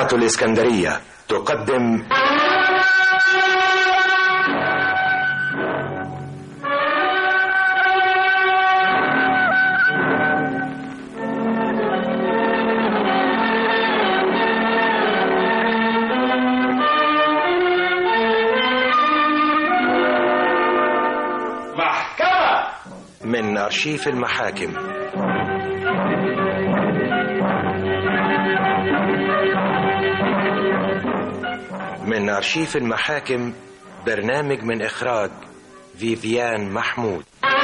إذاعة الإسكندرية تقدم محكمة من أرشيف المحاكم من أرشيف المحاكم برنامج من إخراج فيفيان محمود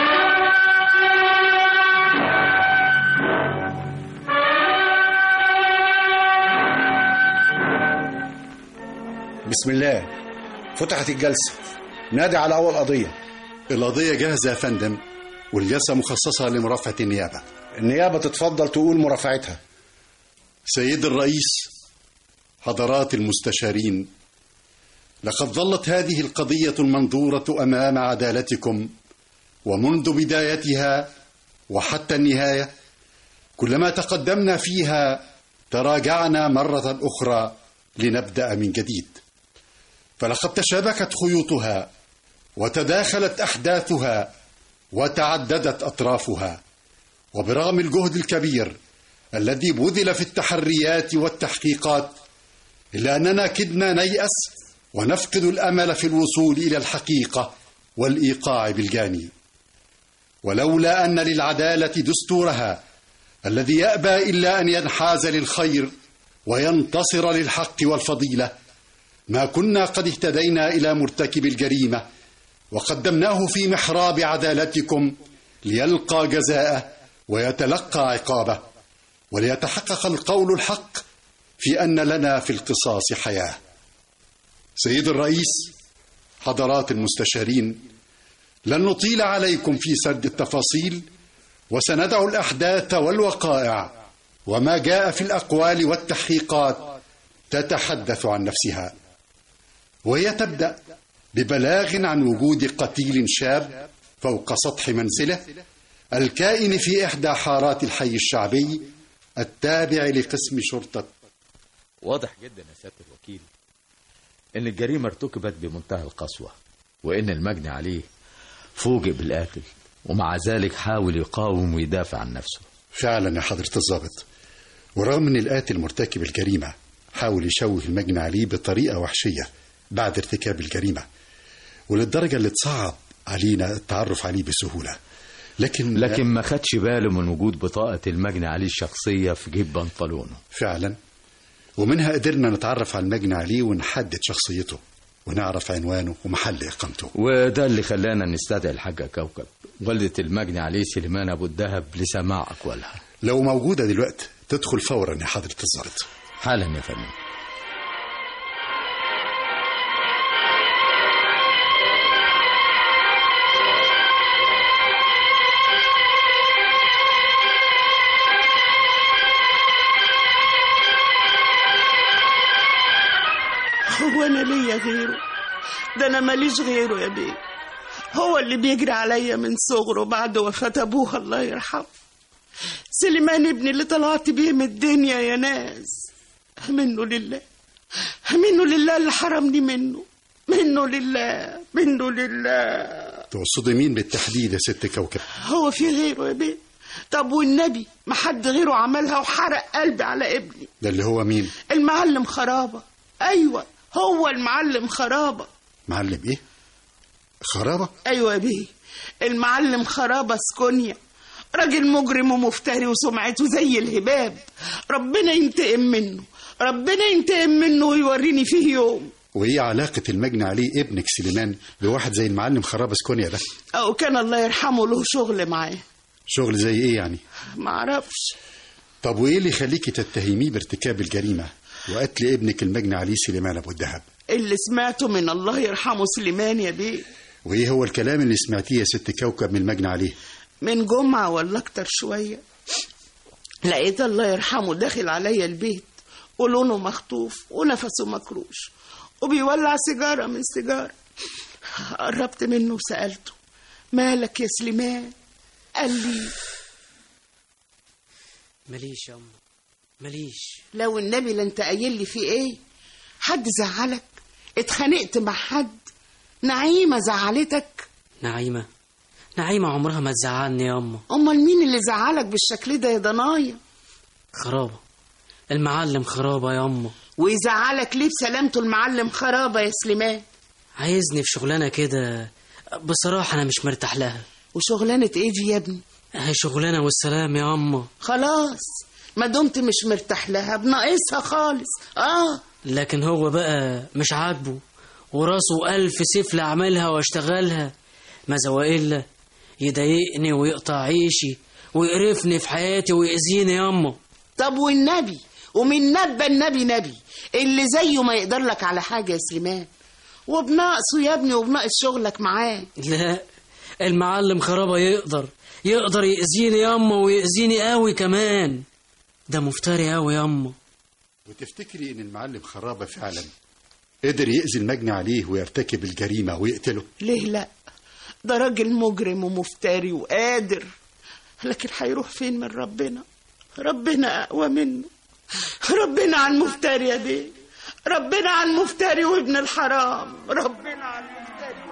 بسم الله فتحت الجلسة نادي على أول قضية القضية جاهزة يا فندم والجلسة مخصصة لمرافعة النيابة النيابة تتفضل تقول مرافعتها سيد الرئيس حضرات المستشارين لقد ظلت هذه القضية المنظورة أمام عدالتكم ومنذ بدايتها وحتى النهاية كلما تقدمنا فيها تراجعنا مرة أخرى لنبدأ من جديد فلقد تشابكت خيوطها وتداخلت أحداثها وتعددت أطرافها وبرغم الجهد الكبير الذي بذل في التحريات والتحقيقات إلا أننا كدنا نيأس ونفقد الأمل في الوصول إلى الحقيقة والإيقاع بالجاني ولولا أن للعدالة دستورها الذي يأبى إلا أن ينحاز للخير وينتصر للحق والفضيلة ما كنا قد اهتدينا إلى مرتكب الجريمة وقدمناه في محراب عدالتكم ليلقى جزاءه ويتلقى عقابه وليتحقق القول الحق في أن لنا في القصاص حياة سيد الرئيس حضرات المستشارين لن نطيل عليكم في سرد التفاصيل وسندع الأحداث والوقائع وما جاء في الأقوال والتحقيقات تتحدث عن نفسها وهي تبدأ ببلاغ عن وجود قتيل شاب فوق سطح منزله الكائن في إحدى حارات الحي الشعبي التابع لقسم شرطة واضح جدا يا سيادة الوكيل إن الجريمة ارتكبت بمنتهى القسوة وإن المجني عليه فوجئ بالقاتل ومع ذلك حاول يقاوم ويدافع عن نفسه فعلا يا حضرة الضابط ورغم أن القاتل مرتكب الجريمة حاول يشوه المجني عليه بطريقة وحشية بعد ارتكاب الجريمة وللدرجة اللي تصعب علينا التعرف عليه بسهولة لكن لكن ما خدش باله من وجود بطاقة المجني عليه الشخصية في جيب بنطلونه فعلا ومنها قدرنا نتعرف على المجني عليه ونحدد شخصيته ونعرف عنوانه ومحل إقامته وده اللي خلانا نستدعي الحاجة كوكب والدة المجني عليه سليمان أبو الدهب لسماع أقوالها لو موجودة دلوقتي تدخل فورا يا حضرة الضابط حالا يا فندم هو انا ليا غيره ده انا ماليش غيره يا بيه هو اللي بيجري عليا من صغره بعد وفاة ابوها الله يرحمه سليمان ابني اللي طلعت بيه من الدنيا يا ناس منه لله منه لله اللي حرمني منه منه لله منه لله تقصدي مين بالتحديد يا ست كوكب هو في غيره يا بيه طب والنبي ما حد غيره عملها وحرق قلبي على ابني ده اللي هو مين المعلم خرابة أيوة هو المعلم خرابة معلم ايه خرابة أيوة يا بيه المعلم خرابة سكونيا راجل مجرم ومفتري وسمعته زي الهباب ربنا ينتقم منه ربنا ينتقم منه ويوريني فيه يوم وايه علاقة المجني عليه ابنك سليمان بواحد زي المعلم خرابة سكونيا ده أو كان الله يرحمه له شغل معاه شغل زي ايه يعني معرفش طب وايه اللي يخليكي تتهميه بارتكاب الجريمة وقتل ابنك المجني عليه سليمان ابو الدهب اللي سمعته من الله يرحمه سليمان يا بيه وايه هو الكلام اللي سمعتيه يا ست كوكب من المجني عليه من جمعة ولا أكتر شوية لقيت الله يرحمه داخل عليا البيت ولونه مخطوف ونفسه مكروش وبيولع سيجارة من سيجارة قربت منه وسألته مالك يا سليمان قال لي ماليش يا أم ماليش لو النبي لا انت قايل لي فيه ايه حد زعلك اتخانقت مع حد نعيمة زعلتك نعيمة نعيمة عمرها ما تزعلني يا أما امال مين اللي زعلك بالشكل ده يا ضنايا خرابة المعلم خرابة يا أما ويزعلك ليه بسلامته المعلم خرابة يا سليمان عايزني في شغلانة كده بصراحة أنا مش مرتاح لها وشغلانة ايه دي يا ابني هي شغلانة والسلام يا أما خلاص ما دمت مش مرتاح لها بناقصها خالص اه لكن هو بقى مش عاجبه وراسه ألف سيف لأعملها وأشتغلها ماذا وإلا يضايقني ويقطع عيشي ويقرفني في حياتي ويأذيني ياما طب والنبي ومن نبى النبي نبي اللي زيه ما يقدر لك على حاجة يا سليمان وبناقصه يا ابني وبناقص شغلك معاه لا المعلم خرابة يقدر يقدر يأذيني ياما ويأذيني قوي كمان ده مفتري قوي ياما وتفتكري ان المعلم خرابة فعلا قدر يأذي المجني عليه ويرتكب الجريمة ويقتله ليه لا ده راجل مجرم ومفتري وقادر لكن هيروح فين من ربنا ربنا أقوى منه ربنا على المفترية دي ربنا على المفتري وابن الحرام ربنا على المفتري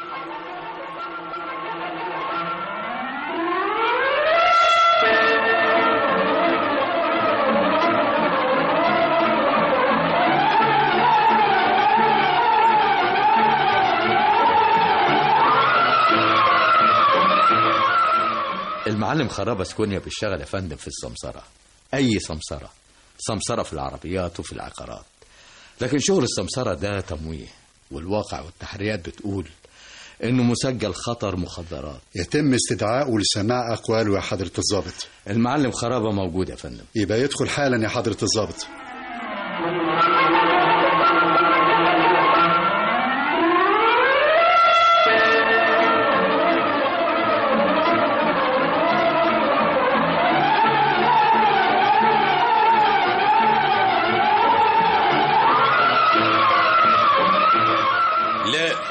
المعلم خرابة سكونيا بيشتغل يا فندم في السمسرة أي سمسرة سمسرة في العربيات وفي العقارات لكن شغل السمسرة ده تمويه والواقع والتحريات بتقول إنه مسجل خطر مخدرات يتم استدعائه لسماع أقواله يا حضرة الضابط المعلم خرابة موجود يا فندم يبقى يدخل حالا يا حضرة الضابط لا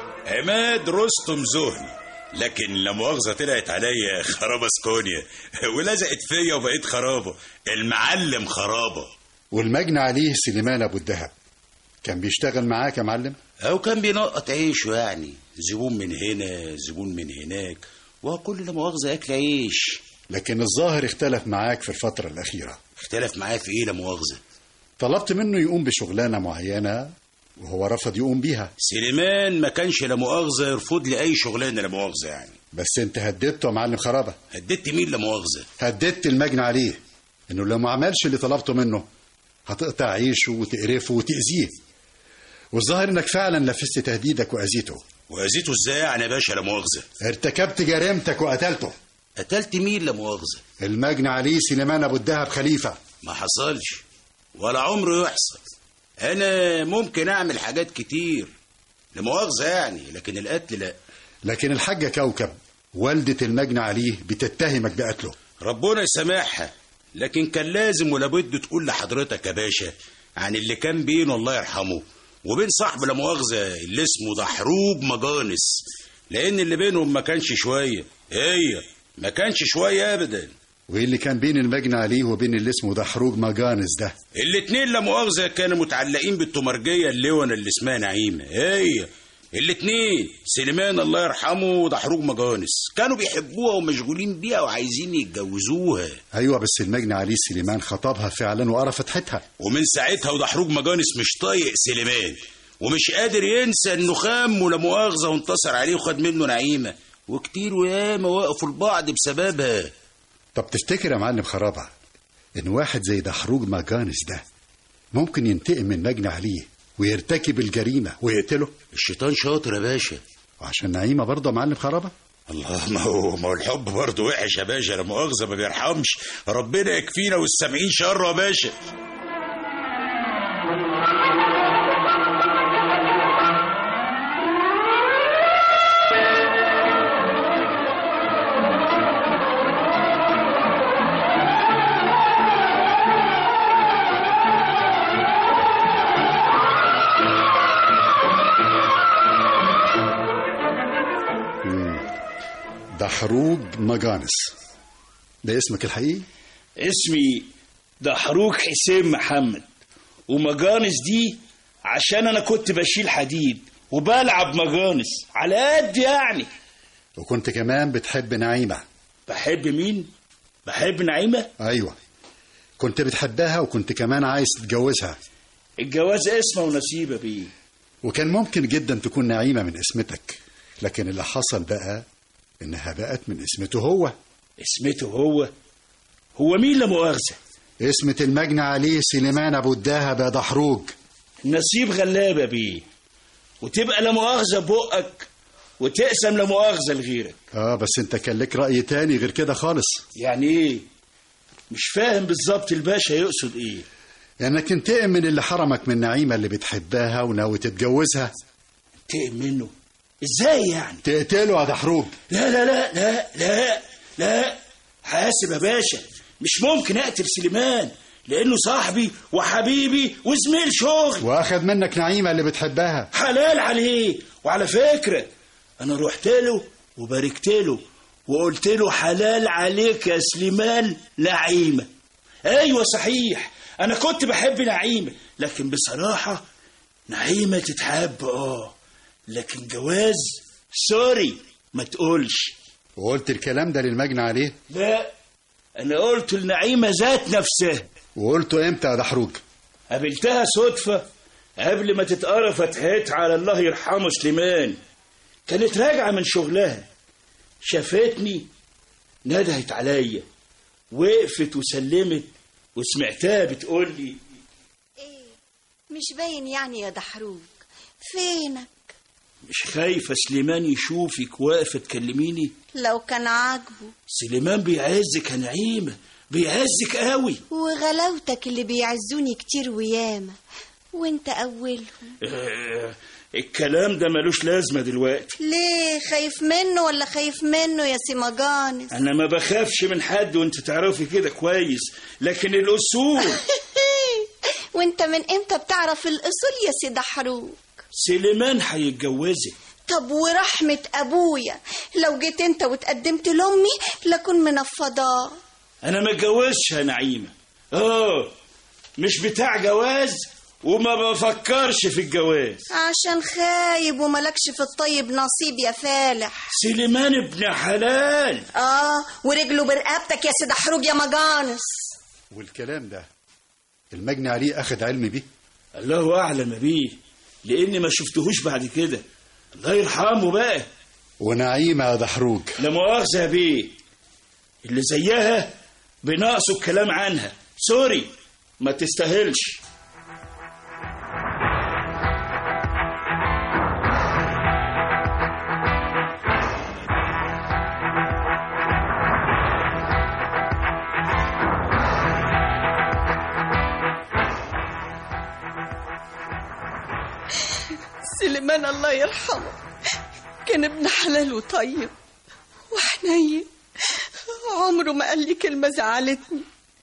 عماد رستم زهري لكن لا مؤاخذة طلعت عليا خرابة سكونيا ولزقت فيا وبقيت خرابة المعلم خرابة والمجني عليه سليمان أبو الدهب كان بيشتغل معاك يا معلم أو كان بينقط عيشه يعني زبون من هنا زبون من هناك وكل لا مؤاخذة أكل عيش لكن الظاهر اختلف معاك في الفترة الأخيرة اختلف معاه في إيه لا مؤاخذة طلبت منه يقوم بشغلانة معينة وهو رفض يقوم بيها سليمان ما كانش لا مؤاخذة يرفض لي أي شغلانة لا مؤاخذة يعني بس انت هددته يا معلم خرابة هددت مين لا مؤاخذة هددت المجني عليه انه لو ما عملش اللي طلبته منه هتقطع عيشه وتقرفه وتأذيه والظاهر انك فعلا لفست تهديدك واذيته وأذيته إزاي يعني يا باشا لا مؤاخذة ارتكبت جريمتك وقتلته قتلت مين لا مؤاخذة المجني عليه سليمان ابو الدهب خليفه ما حصلش ولا عمره يحصل انا ممكن اعمل حاجات كتير لمؤاخذة يعني لكن القتل لا لكن الحاجه كوكب والده المجني عليه بتتهمك بقتله ربنا يسامحها لكن كان لازم ولا بد تقول لحضرتك يا باشا عن اللي كان بينه الله يرحمه وبين صاحب لا مؤاخذة اللي اسمه دحروج مجانس لان اللي بينهم ما كانش شوية هي ما كانش شوية ابدا وايه اللي كان بين المجني عليه وبين اللي اسمه دحروج مجانس ده الاتنين لا مؤاخذة كانوا متعلقين بالتمرجية اللونة اللي اسمها نعيمة هي الاتنين سليمان الله يرحمه ودحروج مجانس كانوا بيحبوها ومشغولين بيها وعايزين يتجوزوها ايوه بس المجني عليه سليمان خطبها فعلا وقرا فتحتها ومن ساعتها ودحروج مجانس مش طايق سليمان ومش قادر ينسى انه خام ولا مؤاخذة وانتصر عليه وخد منه نعيمة وكتير وياما وقفوا لبعض بسببها طب تفتكر يا معلم خرابه ان واحد زي دحروج مجانس ده ممكن ينتقم من مجني عليه ويرتكب الجريمه ويقتله الشيطان شاطر يا باشا وعشان نعيمه برضه يا معلم خرابه الله ما هو ما هو الحب برضه وحش يا باشا لا مؤاخذة ما بيرحمش ربنا يكفينا والسامعين شر يا باشا دحروج مجانس ده اسمك الحقيقي اسمي ده حروق حسين محمد ومجانس دي عشان انا كنت بشيل حديد وبلعب مجانس على قد يعني وكنت كمان بتحب نعيمة بحب مين بحب نعيمة أيوة كنت بتحبها وكنت كمان عايز تتجوزها الجواز اسمه ونصيبه بيه وكان ممكن جدا تكون نعيمة من اسمتك لكن اللي حصل بقى إنها بقت من اسمته هو اسمته هو هو مين لا مؤاخذة اسمة المجني عليه سليمان أبو الدهب يا دحروج نصيب غلابة بيه وتبقى لا مؤاخذة بقك وتقسم لا مؤاخذة لغيرك اه بس انت كان لك رأي تاني غير كده خالص يعني ايه مش فاهم بالظبط الباشا يقصد ايه انك تنتقم من اللي حرمك من نعيمة اللي بتحبها وناوي تتجوزها انتقم منه ازاي يعني تقتله يا دحروج لا لا لا لا لا لا حاسب يا باشا مش ممكن اقتل سليمان لانه صاحبي وحبيبي وزميل شغل واخد منك نعيمة اللي بتحبها حلال عليه وعلى فكرة أنا رحت له وباركت له وقلت له حلال عليك يا سليمان نعيمة أيوة صحيح أنا كنت بحب نعيمة لكن بصراحة نعيمة تتحب آه لكن جواز سوري ما تقولش وقلت الكلام ده للمجني عليه لا أنا قلت لنعيمة ذات نفسها وقلته امتى يا دحروج قابلتها صدفة قبل ما تتقرا فتحتها على الله يرحمه سليمان كانت راجعة من شغلها شافتني ندهت عليا وقفت وسلمت وسمعتها بتقول لي ايه مش باين يعني يا دحروج فينك مش خايفة سليمان يشوفك واقفة تكلميني لو كان عاجبه سليمان بيعزك يا نعيمة بيعزك قوي وغلاوتك اللي بيعزوني كتير وياما وانت اولهم آه الكلام ده ملوش لازمة دلوقتي ليه خايف منه ولا خايف منه يا سيماجانس أنا ما بخافش من حد وأنت تعرفي كده كويس لكن الأصول وانت من امتى بتعرف الاصول يا سي دحروج سليمان هيتجوزك طب ورحمة أبويا لو جيت أنت وتقدمت لأمي لكن منفضاه أنا ما اتجوزش يا نعيمة آه مش بتاع جواز وما بفكرش في الجواز عشان خايب وملكش في الطيب نصيب يا فالح سليمان ابن حلال آه ورجله برقبتك يا سي دحروج يا مجانس والكلام ده المجني عليه أخد علم بيه الله أعلم بيه لأني ما شفتهوش بعد كده الله يرحمه بقى ونعيمة يا دحروج لا مؤاخذة بيه اللي زيها بنقصوا الكلام عنها سوري ما تستاهلش سليمان الله يرحمه كان ابن حلال وطيب وحنين عمره ما قال لي كلمة زعلتني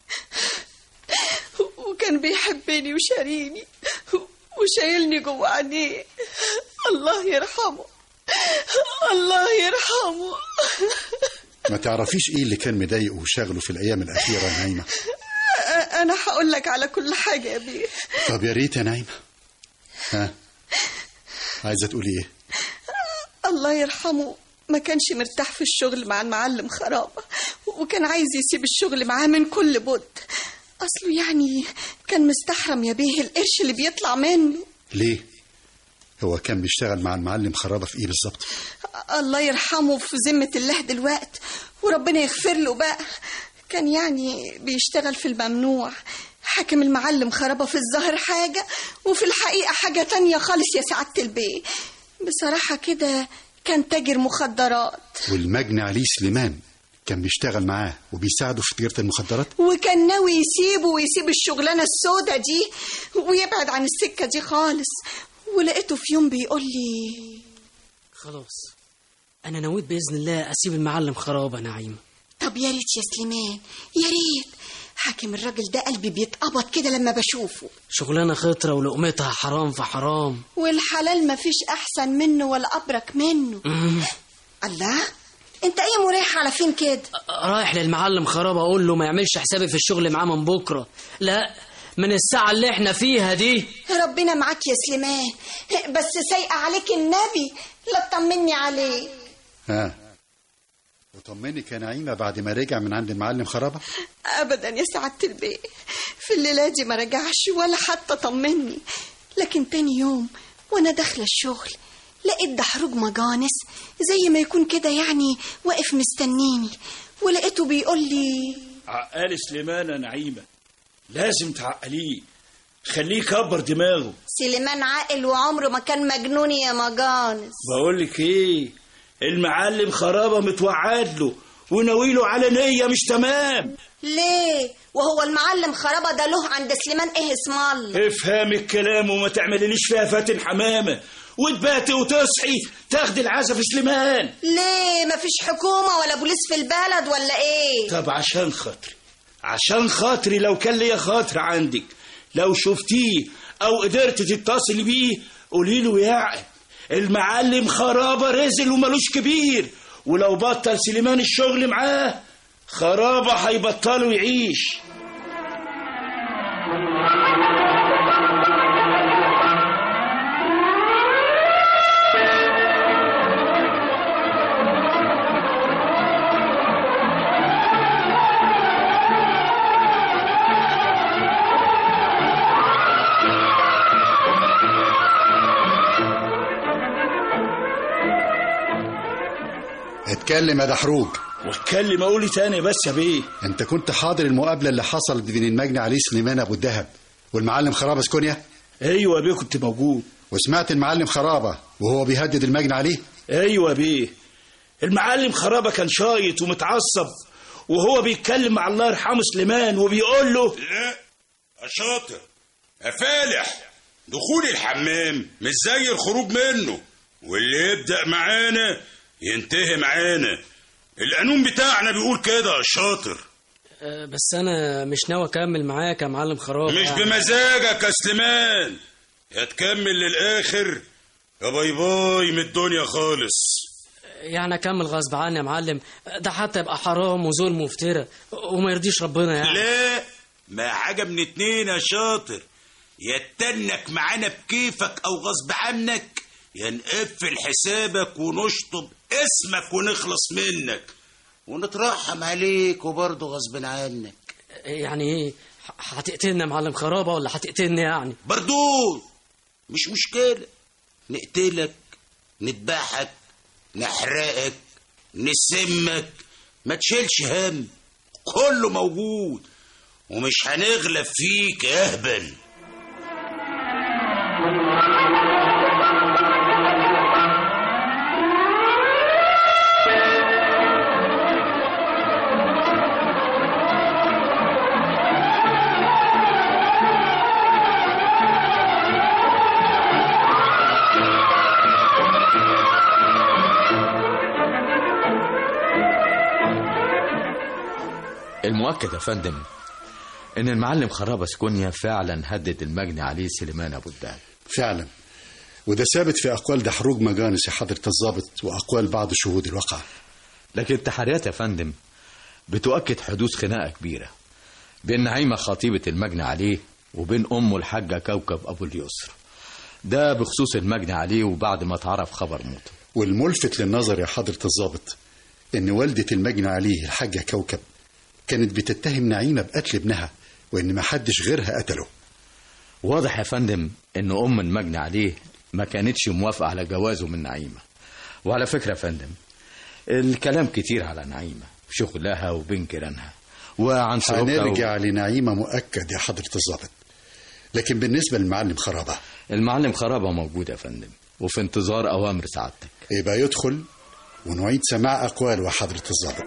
وكان بيحبني وشاريني وشايلني جوه عينيه الله يرحمه الله يرحمه ما تعرفيش ايه اللي كان مضايقه وشاغله في الايام الاخيره يا نايمه انا هقول لك على كل حاجه يا بيه طب يا ريت يا نايمه ها عايزه تقولي ايه الله يرحمه ما كانش مرتاح في الشغل مع المعلم خرابة وكان عايز يسيب الشغل معاه من كل بد أصله يعني كان مستحرم يا بيه القرش اللي بيطلع منه ليه هو كان بيشتغل مع المعلم خرابه في ايه بالظبط الله يرحمه في ذمة الله دلوقت وربنا يغفر له بقى كان يعني بيشتغل في الممنوع حاكم المعلم خرابة في الظاهر حاجة وفي الحقيقة حاجة تانية خالص يا سعادة البيه بصراحة كده كان تاجر مخدرات والمجني عليه سليمان كان بيشتغل معاه وبيساعده في تجارة المخدرات وكان ناوي يسيبه ويسيب الشغلانة السودة دي ويبعد عن السكة دي خالص ولقيته في يوم بيقول لي خلاص أنا نويت بإذن الله أسيب المعلم خرابة نعيمة طب يا ريت يا سليمان يا ريت حاكم الراجل ده قلبي بيتقبض كده لما بشوفه شغلانة خطرة ولقمتها حرام في حرام والحلال مفيش أحسن منه ولا أبرك منه مم. الله انت ايه مريح على فين كده رايح للمعلم خراب اقول له ما يعملش حسابي في الشغل معاه من بكره لا من الساعه اللي احنا فيها دي ربنا معاك يا سليمان بس سايقه عليك النبي لا تطمني عليه ها وطمنك يا نعيمة بعد ما رجع من عند المعلم خرابة ابدا يا سعاده البيه في الليله دي ما رجعش ولا حتى طمني لكن تاني يوم وانا داخله الشغل لقيت دحروج مجانس زي ما يكون كده يعني واقف مستنيني ولقيته بيقول لي عقال سليمان يا نعيمة لازم تعقليه خليه يكبر دماغه سليمان عاقل وعمره ما كان مجنون يا مجانس بقول لك ايه المعلم خرابة متوعد له وناويله على نية مش تمام ليه وهو المعلم خرابه ده له عند سليمان ايه اسم الله افهم الكلام وما تعمليليش فيها فاتن حمامة وتباتي وتصحي تاخدي العزة في سليمان ليه مفيش حكومه ولا بوليس في البلد ولا ايه طب عشان خاطري عشان خاطري لو كان ليا خاطر عندك لو شفتيه او قدرت تتصل بيه قولي له يعقل المعلم خرابة رزل وملوش كبير ولو بطل سليمان الشغل معاه خرابة هيبطله يعيش اتكلم يا دحروج واتكلم اقولي تاني بس يا بيه انت كنت حاضر المقابلة اللي حصلت بين المجني عليه سليمان ابو الدهب والمعلم خرابة سكونيا ايوه يا بيه كنت موجود وسمعت المعلم خرابة وهو بيهدد المجني عليه ايوه يا بيه المعلم خرابة كان شايط ومتعصب وهو بيتكلم مع الله يرحمه سليمان وبيقول له لا يا شاطر يا فالح دخول الحمام مش زي الخروج منه واللي يبدأ معانا ينتهي معانا القانون بتاعنا بيقول كده يا شاطر أه، بس انا مش ناوي اكمل معاك يا معلم خراب مش يعني. بمزاجك يا سليمان يا تكمل للآخر يا باي باي من الدنيا خالص يعني اكمل غصب عني يا معلم ده حتى يبقى حرام وظلم وافتراء وما يرضيش ربنا يعني لا ما حاجة من اتنين يا شاطر يا تنك معانا بكيفك او غصب عنك يا نقفل حسابك ونشطب اسمك ونخلص منك ونترحم عليك وبرضه غصب عنك يعني ايه ح- هتقتلني يا معلم خرابه ولا هتقتلني يعني بردود مش مشكلة نقتلك نذبحك نحرقك نسمك ما تشيلش هم كله موجود ومش هنغلب فيك يا اهبل المؤكد يا فندم ان المعلم خرابة سكونيا فعلا هدد المجني عليه سليمان ابو الدهب فعلا وده ثابت في أقوال دحروج مجانس يا حضرة الضابط وأقوال بعض شهود الواقع لكن التحريات يا فندم بتؤكد حدوث خناقة كبيرة بين نعيمة خطيبة المجني عليه وبين أمه الحاجة كوكب أبو اليسر ده بخصوص المجني عليه وبعد ما اتعرف خبر موته والملفت للنظر يا حضرة الضابط إن والدة المجني عليه الحاجة كوكب كانت بتتهم نعيمة بقتل ابنها وإن ما حدش غيرها قتله واضح يا فندم ان ام المجني عليه ما كانتش موافقة على جوازه من نعيمة وعلى فكرة يا فندم الكلام كتير على نعيمة شغلها وبين جيرانها وعن سلوكها هنرجع لنعيمة مؤكد يا حضرة الضابط لكن بالنسبة للمعلم خرابة المعلم خرابة موجود يا فندم وفي انتظار أوامر سعادتك يبقى يدخل ونعيد سماع أقواله يا حضرة الضابط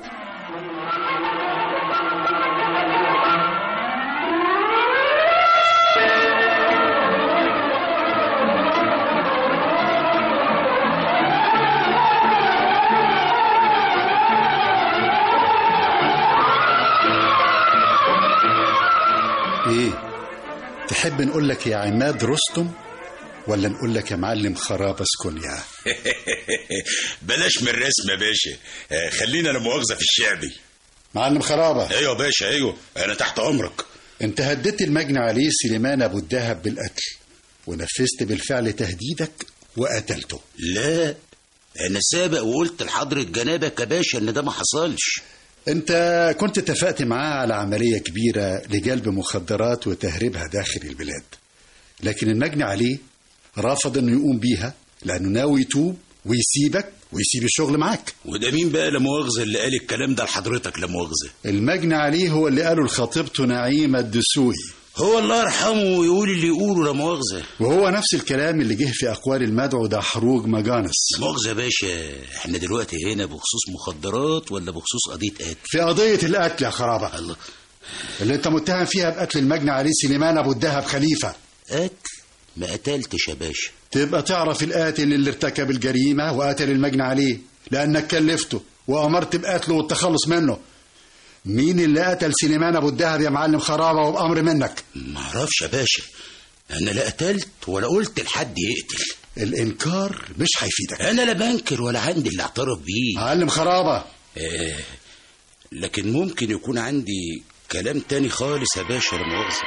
ايه تحب نقول لك يا عماد رستم ولا نقول لك يا معلم خراب اسكن يا بلاش من الرسم يا باشا آه، خلينا لا مؤاخذه في الشعبي معلم خرابة ايوه يا باشا ايوه انا تحت امرك انت هددت المجني عليه سليمان ابو الدهب بالقتل ونفذت بالفعل تهديدك وقتلته لا انا سابق وقلت لحضرة جنابك يا باشا ان ده ما حصلش انت كنت اتفقت معاه على عملية كبيرة لجلب مخدرات وتهريبها داخل البلاد لكن المجني عليه رفض انه يقوم بيها لانه ناوي يتوب ويسيبك ويسيب الشغل معاك وده مين بقى لا مؤاخذه اللي قال الكلام ده لحضرتك لا مؤاخذه المجني عليه هو اللي قاله لخطيبته نعيمة الدسوقي هو الله يرحمه يقول اللي يقوله لا مؤاخذه وهو نفس الكلام اللي جه في أقوال المدعو ده حروج مجانس لا مؤاخذه يا باشا احنا دلوقتي هنا بخصوص مخدرات ولا بخصوص قضيه قتل في قضية القتل يا خرابة الله اللي انت متهم فيها بقتل المجني عليه سليمان أبو الدهب خليفة قتل ما قتلتش يا باشا تبقى تعرف القاتل اللي ارتكب الجريمة وقتل المجني عليه لأنك كلفته وأمرت بقتله والتخلص منه مين اللي قتل سليمان أبو الدهب يا معلم خرابة وبأمر منك ما اعرفش يا باشا انا لا قتلت ولا قلت لحد يقتل الإنكار مش هيفيدك انا لا بنكر ولا عندي اللي اعترف بيه معلم خرابة آه لكن ممكن يكون عندي كلام تاني خالص يا باشا لا مؤاخذه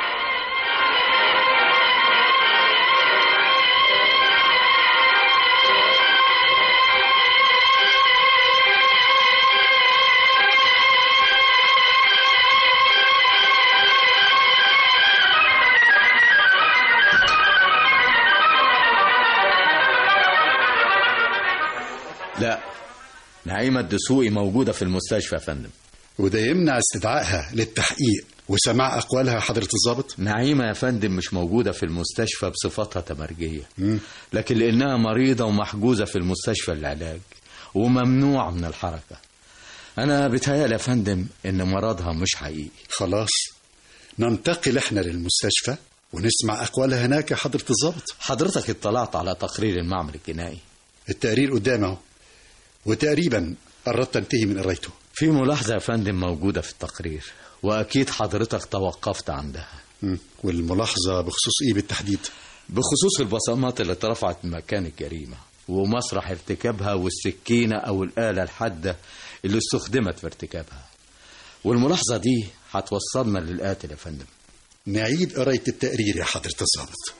لا نعيمة الدسوقي موجودة في المستشفى يا فندم وده يمنع استدعائها للتحقيق وسماع أقوالها حضرة الضابط نعيمة يا فندم مش موجودة في المستشفى بصفتها تمرجية لكن لأنها مريضة ومحجوزة في المستشفى للعلاج وممنوع من الحركة أنا بتهيألي يا فندم إن مرضها مش حقيقي خلاص ننتقل احنا للمستشفى ونسمع أقوالها هناك يا حضرة الضابط حضرتك اطلعت على تقرير المعمل الجنائي التقرير قدامه وتقريبا قربت انتهي من قرايته في ملاحظة يا فندم موجودة في التقرير وأكيد حضرتك توقفت عندها مم. والملاحظة بخصوص إيه بالتحديد بخصوص البصمات اللي اترفعت من مكان الجريمة ومسرح ارتكابها والسكينة أو الآلة الحادة اللي استخدمت في ارتكابها والملاحظة دي هتوصلنا للقاتل يا فندم نعيد قراية التقرير يا حضرة الضابط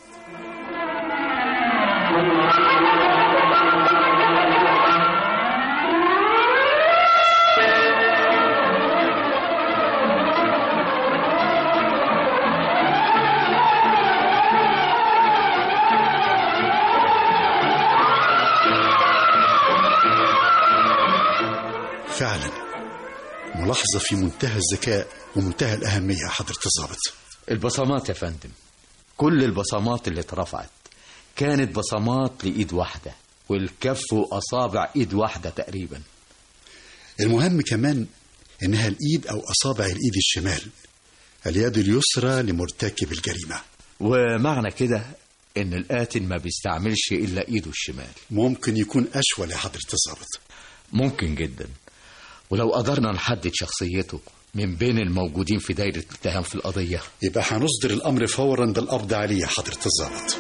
فعلا ملاحظة في منتهى الذكاء ومنتهى الأهمية يا حضرة الضابط البصمات يا فندم كل البصمات اللي اترفعت كانت بصمات لإيد واحدة والكف وأصابع إيد واحدة تقريبا المهم كمان إنها الإيد أو أصابع الإيد الشمال اليد اليسرى لمرتكب الجريمة ومعنى كده إن القاتل ما بيستعملش إلا إيده الشمال ممكن يكون أشول يا حضرة الضابط ممكن جدا ولو قدرنا نحدد شخصيته من بين الموجودين في دايرة الاتهام في القضية يبقى هنصدر الأمر فورا بالقبض عليه يا حضرة الضابط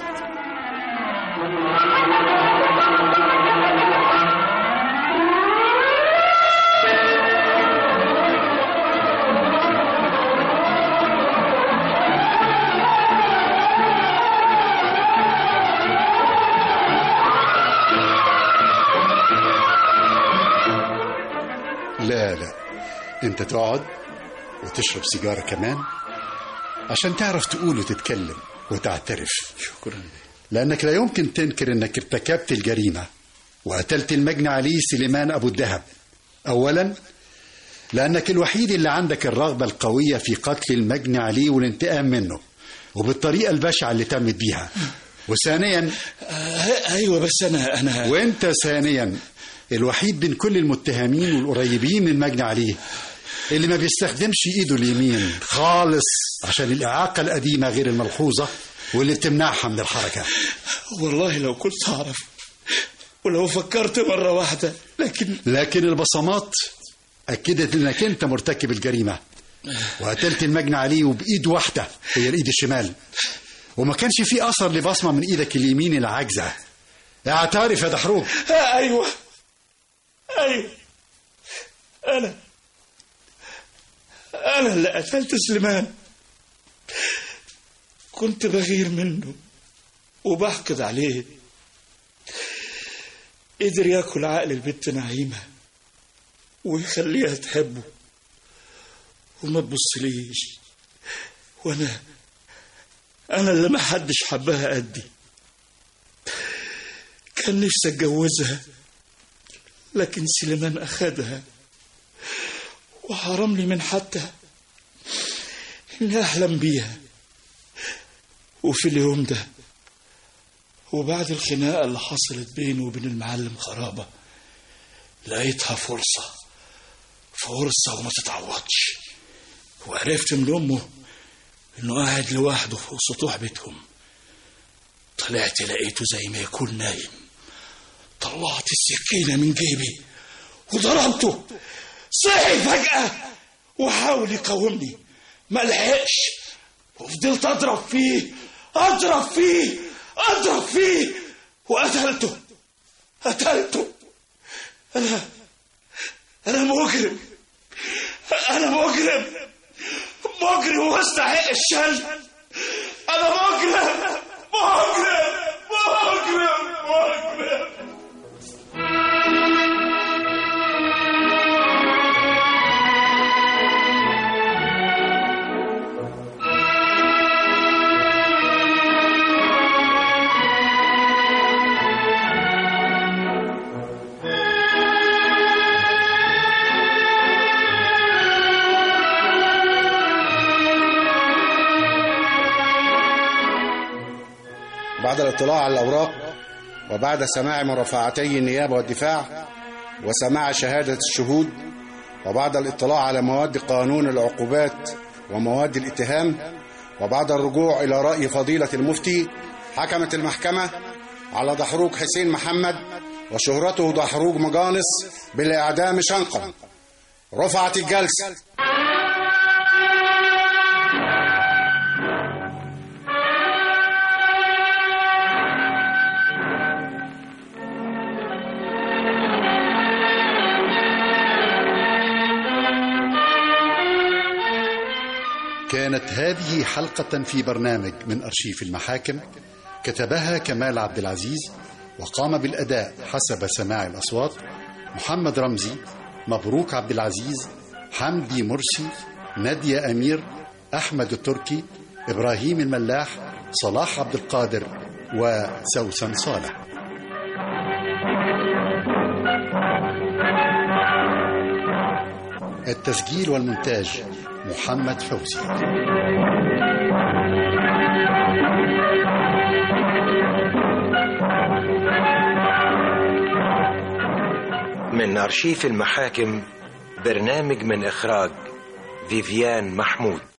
لا لا انت تقعد وتشرب سيجارة كمان عشان تعرف تقول وتتكلم وتعترف شكرا لأنك لا يمكن تنكر أنك ارتكبت الجريمة وقتلت المجني عليه سليمان أبو الدهب أولا لأنك الوحيد اللي عندك الرغبة القوية في قتل المجني عليه والانتقام منه وبالطريقة البشعة اللي تمت بيها وثانيا آه ايوه بس انا انا وانت ثانيا الوحيد بين كل المتهمين والقريبين من مجني عليه اللي ما بيستخدمش ايده اليمين خالص عشان الاعاقه القديمه غير الملحوظه واللي بتمنعها من الحركه والله لو كنت اعرف ولو فكرت مره واحده لكن لكن البصمات اكدت انك انت مرتكب الجريمه وقتلت المجني عليه وبايد واحده هي الايد الشمال وما كانش في اثر لبصمه من ايدك اليمين العاجزه اعترف يا دحروج ايوه ايوه انا انا اللي قتلت سليمان كنت بغير منه وبحقد عليه قدر ياكل عقل البت نعيمه ويخليها تحبه وما تبصليش وانا انا اللي ما حدش حبها قدي كان نفسي اتجوزها لكن سليمان اخدها وحرمني من حتى اني احلم بيها وفي اليوم ده وبعد الخناقه اللي حصلت بينه وبين المعلم خرابه لقيتها فرصه فرصه وما تتعوضش وعرفت من امه انه قاعد لوحده فوق سطوح بيتهم طلعت لقيته زي ما يكون نايم طلعت السكينة من جيبي وضربته صحي فجأة وحاول يقاومني ما لحقش وفضلت أضرب فيه أضرب فيه أضرب فيه وقتلته قتلته أنا أنا مجرم أنا مجرم مجرم واستحق الشل أنا مجرم مجرم مجرم مجرم بعد الاطلاع على الأوراق وبعد سماع مرافعتي النيابة والدفاع وسماع شهادة الشهود وبعد الاطلاع على مواد قانون العقوبات ومواد الاتهام وبعد الرجوع إلى رأي فضيلة المفتي حكمت المحكمة على دحروج حسين محمد وشهرته دحروج مجانس بالإعدام شنقا رفعت الجلسة كانت هذه حلقة في برنامج من أرشيف المحاكم كتبها كمال عبد العزيز وقام بالأداء حسب سماع الأصوات محمد رمزي مبروك عبد العزيز حمدي مرسي نادية أمير أحمد التركي إبراهيم الملاح صلاح عبد القادر وسوسن صالح التسجيل والمونتاج محمد فوزي من أرشيف المحاكم برنامج من إخراج فيفيان محمود